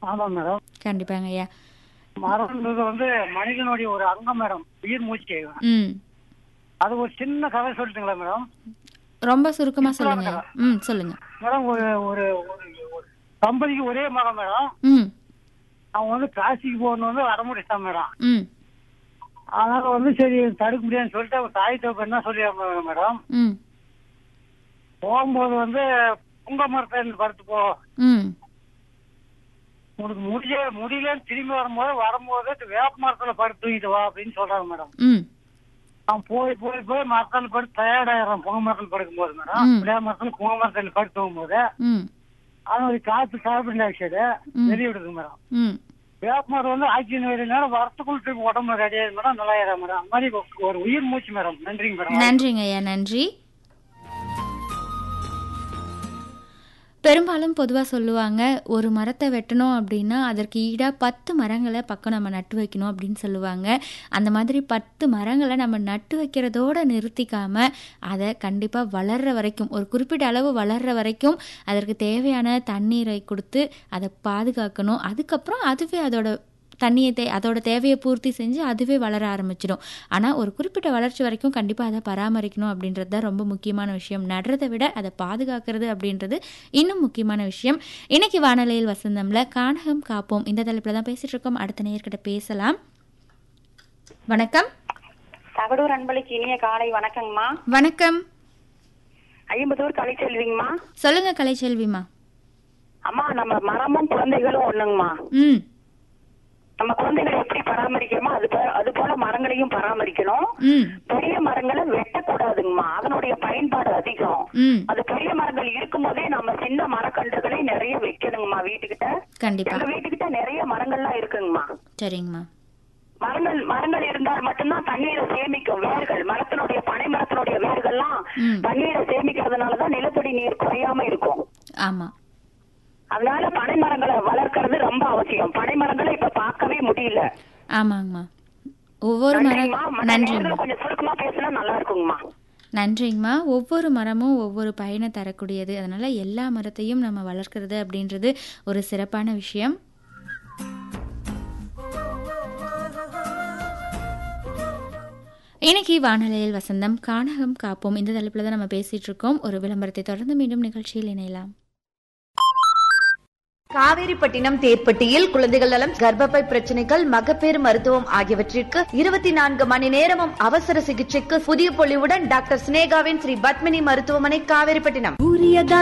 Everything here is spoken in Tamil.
ஆமா மேடம் கண்டிப்பாங்க ஐயா மரம்ன்றது வந்து மனிதனுடைய ஒரு அங்கம் மேடம் உயிர் மூச்சு ம் அது ஒரு சின்ன கதை சொல்லட்டுங்களா மேடம் ரொம்ப சுருக்கமா சொல்லுங்க ஐயா. ம் சொல்லுங்க மேடம் ஒரு ஒரு ஒரு ஒரு தம்பதிக்கு ஒரே மகன் மேடம் ம் அவன் வந்து காசிக்கு போகணும் வந்து வர முடிச்சான் மேடம் ம் அதனால வந்து சரி தடுக்க முடியாதுன்னு சொல்லிட்டு அவன் தாய் தோப்பு என்ன சொல்லிடுறாங்க மேடம் ம் போகும்போது வந்து புங்க மரத்தை படுத்து போ ம் உனக்கு முடிய முடியலன்னு திரும்பி வரும்போது வரும்போது வேப்ப மரத்துல படுத்து தூங்கிட்டு வா அப்படின்னு சொல்றாங்க மேடம் ம் அவன் போய் போய் போய் மரத்துல படுத்து டயர்டாயிடுறான் புங்க மரத்துல படுக்கும் போது மேடம் ம். விளையா மரத்துல புங்க மரத்துல படுத்து தூங்கும்போது ம் அதனுடைய காத்து கார்பன் டை ஆக்சைடு ம். வெளிய விடுது மேடம் ம் வேப்ப மரம் வந்து ஆக்சிஜன் வெளிய நேரம் வரத்துக்குள்ள திரும்பி உடம்பு ரெடியாயிரு மேடம் நல்லா ஆயிரம் மேடம் அந்த மாதிரி ஒரு உயிர் மூச்சு மேடம் நன்றிங்க மேடம் நன்றிங்க ஐயா நன்றி பெரும்பாலும் பொதுவாக சொல்லுவாங்க ஒரு மரத்தை வெட்டணும் அப்படின்னா அதற்கு ஈடாக பத்து மரங்களை பக்கம் நம்ம நட்டு வைக்கணும் அப்படின்னு சொல்லுவாங்க அந்த மாதிரி பத்து மரங்களை நம்ம நட்டு வைக்கிறதோட நிறுத்திக்காம அதை கண்டிப்பாக வளர்ற வரைக்கும் ஒரு குறிப்பிட்ட அளவு வளர்ற வரைக்கும் அதற்கு தேவையான தண்ணீரை கொடுத்து அதை பாதுகாக்கணும் அதுக்கப்புறம் அதுவே அதோட தண்ணியை தே அதோட தேவையை பூர்த்தி செஞ்சு அதுவே வளர ஆரம்பிச்சிடும் ஆனால் ஒரு குறிப்பிட்ட வளர்ச்சி வரைக்கும் கண்டிப்பாக அதை பராமரிக்கணும் அப்படின்றது தான் ரொம்ப முக்கியமான விஷயம் நடுறதை விட அதை பாதுகாக்கிறது அப்படின்றது இன்னும் முக்கியமான விஷயம் இன்னைக்கு வானொலியில் வசந்தம்ல கானகம் காப்போம் இந்த தலைப்பில் தான் பேசிட்டு இருக்கோம் அடுத்த நேயர்கிட்ட பேசலாம் வணக்கம் தகடூர் அன்பளிக்கு இனிய காலை வணக்கங்கம்மா வணக்கம் ஐம்பதூர் கலை செல்விங்கம்மா சொல்லுங்க கலைச்செல்விமா அம்மா நம்ம மரமும் குழந்தைகளும் ஒண்ணுங்கம்மா ம் நம்ம குழந்தைகளை எப்படி பராமரிக்கிறோமோ அது போ- அது போல மரங்களையும் பராமரிக்கணும் ம் பெரிய மரங்களை வெட்டக்கூடாதுங்கம்மா அதனுடைய பயன்பாடு அதிகம் ம் அது பெரிய மரங்கள் இருக்கும்போதே நம்ம சின்ன மரக்கன்றுகளை நிறைய வைக்கணுங்கம்மா வீட்டுக்கிட்ட கண்டிப்பா எங்க வீட்டுக்கிட்ட நிறைய மரங்கள்லாம் இருக்குங்கம்மா சரிங்கம்மா மரங்கள் மரங்கள் இருந்தால் மட்டும்தான் தண்ணீரை சேமிக்கும் வேர்கள் மரத்தினுடைய பனை மரத்தினுடைய வேர்கள்லாம் ம். தண்ணீரை சேமிக்கிறதுனாலதான் நிலத்தடி நீர் குறையாம இருக்கும் ஆமாம் அதனால பனை மரங்களை வளர்க்கறது ரொம்ப அவசியம் பனை மரங்களை இப்ப பார்க்கவே முடியல ஆமாங்கம்மா ஒவ்வொரு மரம் நன்றிங்கம்மா மற்ற நன்றிங்கம்மா நேரத்துல கொஞ்சம் சுருக்கமா பேசினா நல்லா இருக்குங்கம்மா நன்றிங்கம்மா ஒவ்வொரு மரமும் ஒவ்வொரு பயனை தரக்கூடியது அதனால எல்லா மரத்தையும் நம்ம வளர்க்கிறது அப்படின்றது ஒரு சிறப்பான விஷயம் இன்னைக்கு வானொலியில் வசந்தம் கானகம் காப்போம் இந்த தலைப்பில் தான் நம்ம பேசிட்டு இருக்கோம் ஒரு விளம்பரத்தை தொடர்ந்து மீண்டும் நிகழ்ச்சியில் இணையலாம் காவேரிப்பட்டினம் தேர்ப்பட்டியில் குழந்தைகள் நலம் கர்ப்பப்பை பிரச்சனைகள் மகப்பேறு மருத்துவம் ஆகியவற்றிற்கு இருபத்தி நான்கு மணி நேரமும் அவசர சிகிச்சைக்கு புதிய பொலிவுடன் டாக்டர் சினேகாவின் ஸ்ரீ பத்மினி மருத்துவமனை காவேரிப்பட்டினம்